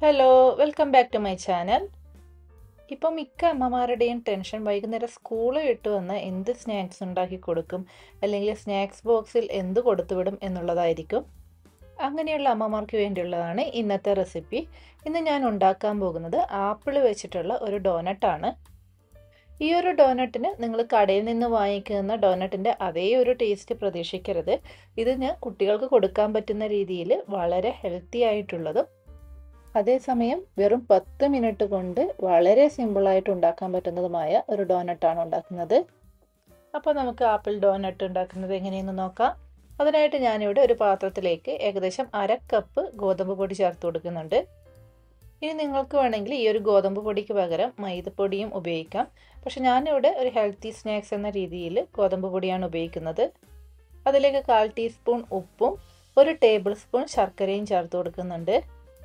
hello welcome back to my channel ഇപ്പോൾ മിക്ക അമ്മമാരുടെയും tension വൈകുന്നേരം സ്കൂൾ വിട്ട് വന്ന് എന്ത് സ്നാക്സ് ഉണ്ടാക്കി കൊടുക്കും അല്ലെങ്കിൽ സ്നാക്സ് ബോക്സിൽ എന്ത് കൊടുത്തുവിടും എന്നുള്ളതായിരിക്കും അങ്ങനെയുള്ള അമ്മമാർക്ക് വേണ്ടിയുള്ളതാണ് ഇന്നത്തെ റെസിപ്പി ഇന്ന് ഞാൻ ഉണ്ടാക്കാൻ പോകുന്നത് ആപ്പിൾ വെച്ചിട്ടുള്ള ഒരു ഡോനട്ടാണ് ഈ ഒരു ഡോനട്ടിന് നിങ്ങൾ കടയിൽ നിന്ന് വാങ്ങിക്കുന്ന ഡോനട്ടിൻ്റെ അതേ ഒരു ടേസ്റ്റ് പ്രതീക്ഷിക്കരുത് ഇത് ഞാൻ കുട്ടികൾക്ക് കൊടുക്കാൻ പറ്റുന്ന രീതിയിൽ വളരെ ഹെൽത്തി ആയിട്ടുള്ളതും അതേസമയം വെറും പത്ത് മിനിറ്റ് കൊണ്ട് വളരെ സിമ്പിളായിട്ട് ഉണ്ടാക്കാൻ പറ്റുന്നതുമായ ഒരു ഡോനട്ടാണ് ഉണ്ടാക്കുന്നത് അപ്പോൾ നമുക്ക് ആപ്പിൾ ഡോനട്ട് ഉണ്ടാക്കുന്നത് എങ്ങനെയെന്ന് നോക്കാം അതിനായിട്ട് ഞാനിവിടെ ഒരു പാത്രത്തിലേക്ക് ഏകദേശം അര കപ്പ് ഗോതമ്പ് പൊടി ചേർത്ത് കൊടുക്കുന്നുണ്ട് ഇനി നിങ്ങൾക്ക് വേണമെങ്കിൽ ഈ ഒരു ഗോതമ്പ് പൊടിക്ക് പകരം മൈദപ്പൊടിയും ഉപയോഗിക്കാം പക്ഷെ ഞാനിവിടെ ഒരു ഹെൽത്തി സ്നാക്സ് എന്ന രീതിയിൽ ഗോതമ്പ് പൊടിയാണ് ഉപയോഗിക്കുന്നത് അതിലേക്ക് കാൽ ടീസ്പൂൺ ഉപ്പും ഒരു ടേബിൾ സ്പൂൺ ശർക്കരയും ചേർത്ത് കൊടുക്കുന്നുണ്ട്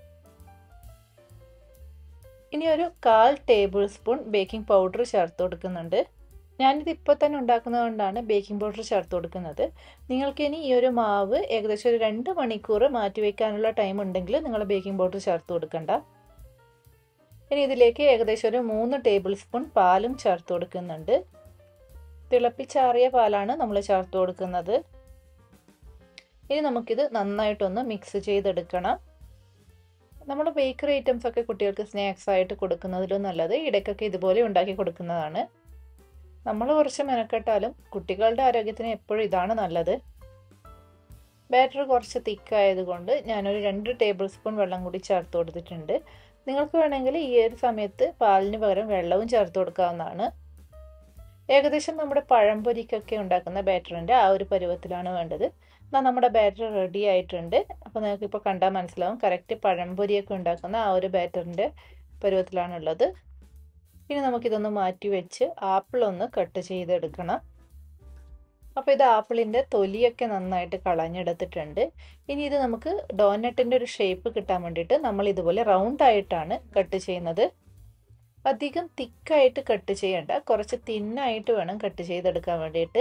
ഇനി ഒരു കാൽ ടേബിൾ സ്പൂൺ ബേക്കിംഗ് പൗഡർ ചേർത്ത് കൊടുക്കുന്നുണ്ട് ഞാനിത് ഇപ്പോൾ തന്നെ ഉണ്ടാക്കുന്നത് കൊണ്ടാണ് ബേക്കിംഗ് പൗഡർ ചേർത്ത് കൊടുക്കുന്നത് നിങ്ങൾക്ക് ഇനി ഈ ഒരു മാവ് ഏകദേശം ഒരു രണ്ട് മണിക്കൂർ മാറ്റി വയ്ക്കാനുള്ള ടൈം ഉണ്ടെങ്കിൽ നിങ്ങൾ ബേക്കിംഗ് പൗഡർ ചേർത്ത് കൊടുക്കണ്ട ഇനി ഇതിലേക്ക് ഏകദേശം ഒരു മൂന്ന് ടേബിൾ സ്പൂൺ പാലും ചേർത്ത് കൊടുക്കുന്നുണ്ട് തിളപ്പിച്ചാറിയ പാലാണ് നമ്മൾ ചേർത്ത് കൊടുക്കുന്നത് ഇനി നമുക്കിത് നന്നായിട്ടൊന്ന് മിക്സ് ചെയ്തെടുക്കണം നമ്മൾ ബേക്കറി ഐറ്റംസ് ഒക്കെ കുട്ടികൾക്ക് സ്നാക്സ് ആയിട്ട് കൊടുക്കുന്നതിലും നല്ലത് ഇടയ്ക്കൊക്കെ ഇതുപോലെ ഉണ്ടാക്കി കൊടുക്കുന്നതാണ് നമ്മൾ കുറച്ച് മെനക്കെട്ടാലും കുട്ടികളുടെ ആരോഗ്യത്തിന് എപ്പോഴും ഇതാണ് നല്ലത് ബാറ്റർ കുറച്ച് തിക്കായതുകൊണ്ട് ഞാനൊരു രണ്ട് ടേബിൾ സ്പൂൺ വെള്ളം കൂടി ചേർത്ത് കൊടുത്തിട്ടുണ്ട് നിങ്ങൾക്ക് വേണമെങ്കിൽ ഈ ഒരു സമയത്ത് പാലിന് പകരം വെള്ളവും ചേർത്ത് കൊടുക്കാവുന്നതാണ് ഏകദേശം നമ്മുടെ പഴംപൊരിക്കൊക്കെ ഉണ്ടാക്കുന്ന ബാറ്ററിൻ്റെ ആ ഒരു പരുവത്തിലാണ് വേണ്ടത് എന്നാൽ നമ്മുടെ ബാറ്റർ റെഡി ആയിട്ടുണ്ട് അപ്പോൾ നിങ്ങൾക്ക് ഇപ്പോൾ കണ്ടാൽ മനസ്സിലാവും കറക്റ്റ് പഴംപൊരിയൊക്കെ ഉണ്ടാക്കുന്ന ആ ഒരു ബാറ്ററിൻ്റെ പരുവത്തിലാണുള്ളത് ഇനി നമുക്കിതൊന്ന് മാറ്റി വെച്ച് ആപ്പിൾ ഒന്ന് കട്ട് ചെയ്തെടുക്കണം അപ്പോൾ ഇത് ആപ്പിളിൻ്റെ തൊലിയൊക്കെ നന്നായിട്ട് കളഞ്ഞെടുത്തിട്ടുണ്ട് ഇനി ഇത് നമുക്ക് ഡോനട്ടിൻ്റെ ഒരു ഷേപ്പ് കിട്ടാൻ വേണ്ടിയിട്ട് നമ്മൾ ഇതുപോലെ റൗണ്ട് ആയിട്ടാണ് കട്ട് ചെയ്യുന്നത് അധികം തിക്കായിട്ട് കട്ട് ചെയ്യണ്ട കുറച്ച് തിന്നായിട്ട് വേണം കട്ട് ചെയ്തെടുക്കാൻ വേണ്ടിയിട്ട്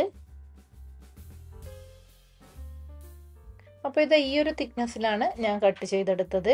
അപ്പോൾ ഇത് ഈ ഒരു തിക്നെസ്സിലാണ് ഞാൻ കട്ട് ചെയ്തെടുത്തത്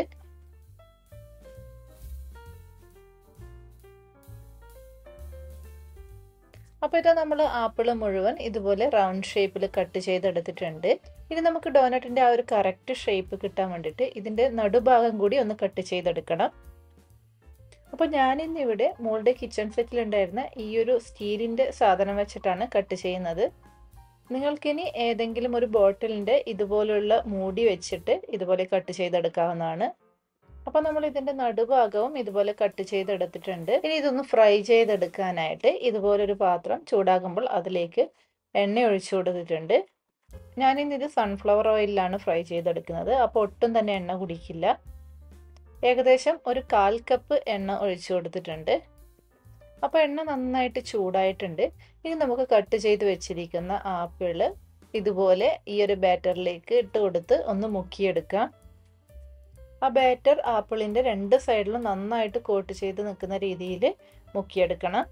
അപ്പോൾ ഇത് നമ്മൾ ആപ്പിൾ മുഴുവൻ ഇതുപോലെ റൗണ്ട് ഷേപ്പിൽ കട്ട് ചെയ്തെടുത്തിട്ടുണ്ട് ഇനി നമുക്ക് ഡോനറ്റിൻ്റെ ആ ഒരു കറക്റ്റ് ഷേപ്പ് കിട്ടാൻ വേണ്ടിയിട്ട് ഇതിൻ്റെ നടുഭാഗം കൂടി ഒന്ന് കട്ട് ചെയ്തെടുക്കണം അപ്പോൾ ഞാനിന്നിവിടെ മോളുടെ കിച്ചൺ സെറ്റിലുണ്ടായിരുന്ന ഈ ഒരു സ്റ്റീലിൻ്റെ സാധനം വെച്ചിട്ടാണ് കട്ട് ചെയ്യുന്നത് നിങ്ങൾക്കിനി ഏതെങ്കിലും ഒരു ബോട്ടിലിൻ്റെ ഇതുപോലുള്ള മൂടി വെച്ചിട്ട് ഇതുപോലെ കട്ട് ചെയ്തെടുക്കാവുന്നതാണ് അപ്പോൾ നമ്മൾ ഇതിൻ്റെ നടുഭാഗവും ഇതുപോലെ കട്ട് ചെയ്തെടുത്തിട്ടുണ്ട് ഇനി ഇതൊന്ന് ഫ്രൈ ചെയ്തെടുക്കാനായിട്ട് ഇതുപോലൊരു പാത്രം ചൂടാകുമ്പോൾ അതിലേക്ക് എണ്ണ ഒഴിച്ചു കൊടുത്തിട്ടുണ്ട് ഞാനിന്ന് ഇത് സൺഫ്ലവർ ഓയിലാണ് ഫ്രൈ ചെയ്തെടുക്കുന്നത് അപ്പോൾ ഒട്ടും തന്നെ എണ്ണ കുടിക്കില്ല ഏകദേശം ഒരു കാൽ കപ്പ് എണ്ണ ഒഴിച്ചു കൊടുത്തിട്ടുണ്ട് അപ്പോൾ എണ്ണ നന്നായിട്ട് ചൂടായിട്ടുണ്ട് ഇനി നമുക്ക് കട്ട് ചെയ്ത് വെച്ചിരിക്കുന്ന ആപ്പിള് ഇതുപോലെ ഈ ഒരു ബാറ്ററിലേക്ക് ഇട്ട് കൊടുത്ത് ഒന്ന് മുക്കിയെടുക്കാം ആ ബാറ്റർ ആപ്പിളിൻ്റെ രണ്ട് സൈഡിലും നന്നായിട്ട് കോട്ട് ചെയ്ത് നിൽക്കുന്ന രീതിയിൽ മുക്കിയെടുക്കണം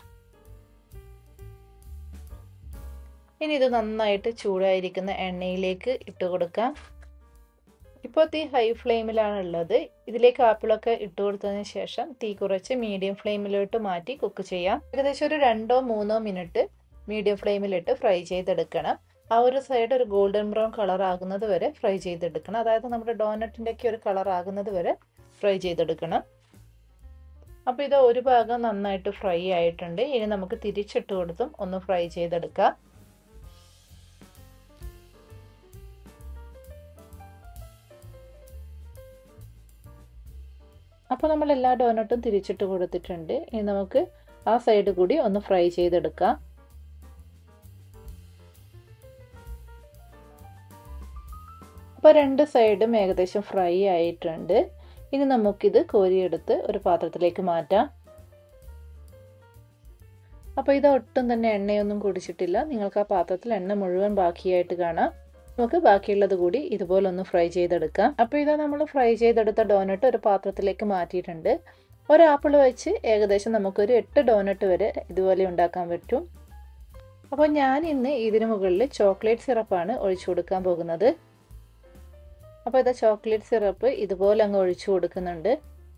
ഇനി ഇത് നന്നായിട്ട് ചൂടായിരിക്കുന്ന എണ്ണയിലേക്ക് ഇട്ട് കൊടുക്കാം ഇപ്പോൾ തീ ഹൈ ഫ്ലെയിമിലാണ് ഉള്ളത് ഇതിലേക്ക് ആപ്പിളൊക്കെ ഇട്ട് കൊടുത്തതിന് ശേഷം തീ കുറച്ച് മീഡിയം ഫ്ലെയിമിലോട്ട് മാറ്റി കുക്ക് ചെയ്യാം ഏകദേശം ഒരു രണ്ടോ മൂന്നോ മിനിറ്റ് മീഡിയം ഫ്ലെയിമിലിട്ട് ഫ്രൈ ചെയ്തെടുക്കണം ആ ഒരു സൈഡ് ഒരു ഗോൾഡൻ ബ്രൗൺ കളർ ആകുന്നത് വരെ ഫ്രൈ ചെയ്തെടുക്കണം അതായത് നമ്മുടെ ഡോനറ്റിൻ്റെ ഒക്കെ ഒരു കളർ ആകുന്നത് വരെ ഫ്രൈ ചെയ്തെടുക്കണം അപ്പോൾ ഇത് ഒരു ഭാഗം നന്നായിട്ട് ഫ്രൈ ആയിട്ടുണ്ട് ഇനി നമുക്ക് തിരിച്ചിട്ട് കൊടുത്തും ഒന്ന് ഫ്രൈ ചെയ്തെടുക്കാം അപ്പോൾ നമ്മൾ എല്ലാ ഡോനട്ടും തിരിച്ചിട്ട് കൊടുത്തിട്ടുണ്ട് ഇനി നമുക്ക് ആ സൈഡ് കൂടി ഒന്ന് ഫ്രൈ ചെയ്തെടുക്കാം അപ്പോൾ രണ്ട് സൈഡും ഏകദേശം ഫ്രൈ ആയിട്ടുണ്ട് ഇനി നമുക്കിത് കോരിയെടുത്ത് ഒരു പാത്രത്തിലേക്ക് മാറ്റാം അപ്പോൾ ഇത് ഒട്ടും തന്നെ എണ്ണയൊന്നും കുടിച്ചിട്ടില്ല നിങ്ങൾക്ക് ആ പാത്രത്തിൽ എണ്ണ മുഴുവൻ ബാക്കിയായിട്ട് കാണാം നമുക്ക് ബാക്കിയുള്ളത് കൂടി ഇതുപോലെ ഒന്ന് ഫ്രൈ ചെയ്തെടുക്കാം അപ്പോൾ ഇതാ നമ്മൾ ഫ്രൈ ചെയ്തെടുത്ത ഡോനട്ട് ഒരു പാത്രത്തിലേക്ക് മാറ്റിയിട്ടുണ്ട് ഒരു ആപ്പിൾ വെച്ച് ഏകദേശം നമുക്കൊരു എട്ട് ഡോനട്ട് വരെ ഇതുപോലെ ഉണ്ടാക്കാൻ പറ്റും അപ്പോൾ ഞാൻ ഇന്ന് ഇതിന് മുകളിൽ ചോക്ലേറ്റ് സിറപ്പാണ് ഒഴിച്ചു കൊടുക്കാൻ പോകുന്നത് അപ്പോൾ ഇത് ചോക്ലേറ്റ് സിറപ്പ് ഇതുപോലെ അങ്ങ് ഒഴിച്ചു കൊടുക്കുന്നുണ്ട്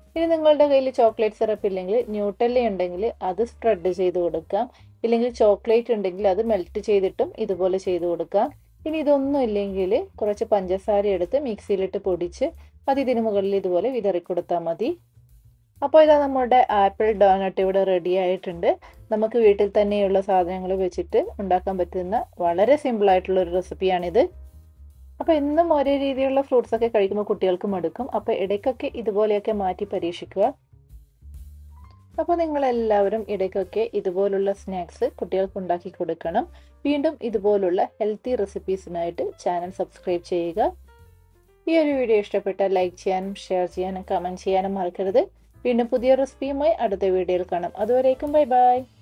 ഇനി നിങ്ങളുടെ കയ്യിൽ ചോക്ലേറ്റ് സിറപ്പ് ഇല്ലെങ്കിൽ ന്യൂട്ടല്ല ഉണ്ടെങ്കിൽ അത് സ്പ്രെഡ് ചെയ്ത് കൊടുക്കാം ഇല്ലെങ്കിൽ ചോക്ലേറ്റ് ഉണ്ടെങ്കിൽ അത് മെൽറ്റ് ചെയ്തിട്ടും ഇതുപോലെ ചെയ്ത് കൊടുക്കാം ഇനി ഇതൊന്നും ഇല്ലെങ്കിൽ കുറച്ച് പഞ്ചസാര എടുത്ത് മിക്സിയിലിട്ട് പൊടിച്ച് അത് ഇതിന് മുകളിൽ ഇതുപോലെ വിതറി കൊടുത്താൽ മതി അപ്പോൾ ഇതാ നമ്മുടെ ആപ്പിൾ ഡോനട്ട് ഇവിടെ റെഡി ആയിട്ടുണ്ട് നമുക്ക് വീട്ടിൽ തന്നെയുള്ള സാധനങ്ങൾ വെച്ചിട്ട് ഉണ്ടാക്കാൻ പറ്റുന്ന വളരെ സിമ്പിൾ ആയിട്ടുള്ള ഒരു റെസിപ്പിയാണിത് അപ്പോൾ എന്നും ഒരേ രീതിയിലുള്ള ഫ്രൂട്ട്സ് ഒക്കെ കഴിക്കുമ്പോൾ കുട്ടികൾക്ക് മടുക്കും അപ്പോൾ ഇടയ്ക്കൊക്കെ ഇതുപോലെയൊക്കെ മാറ്റി പരീക്ഷിക്കുക അപ്പോൾ നിങ്ങളെല്ലാവരും ഇടയ്ക്കൊക്കെ ഇതുപോലുള്ള സ്നാക്സ് കുട്ടികൾക്ക് ഉണ്ടാക്കി കൊടുക്കണം വീണ്ടും ഇതുപോലുള്ള ഹെൽത്തി റെസിപ്പീസിനായിട്ട് ചാനൽ സബ്സ്ക്രൈബ് ചെയ്യുക ഈ ഒരു വീഡിയോ ഇഷ്ടപ്പെട്ടാൽ ലൈക്ക് ചെയ്യാനും ഷെയർ ചെയ്യാനും കമൻറ്റ് ചെയ്യാനും മറക്കരുത് വീണ്ടും പുതിയ റെസിപ്പിയുമായി അടുത്ത വീഡിയോയിൽ കാണാം അതുവരേക്കും ബൈ ബൈ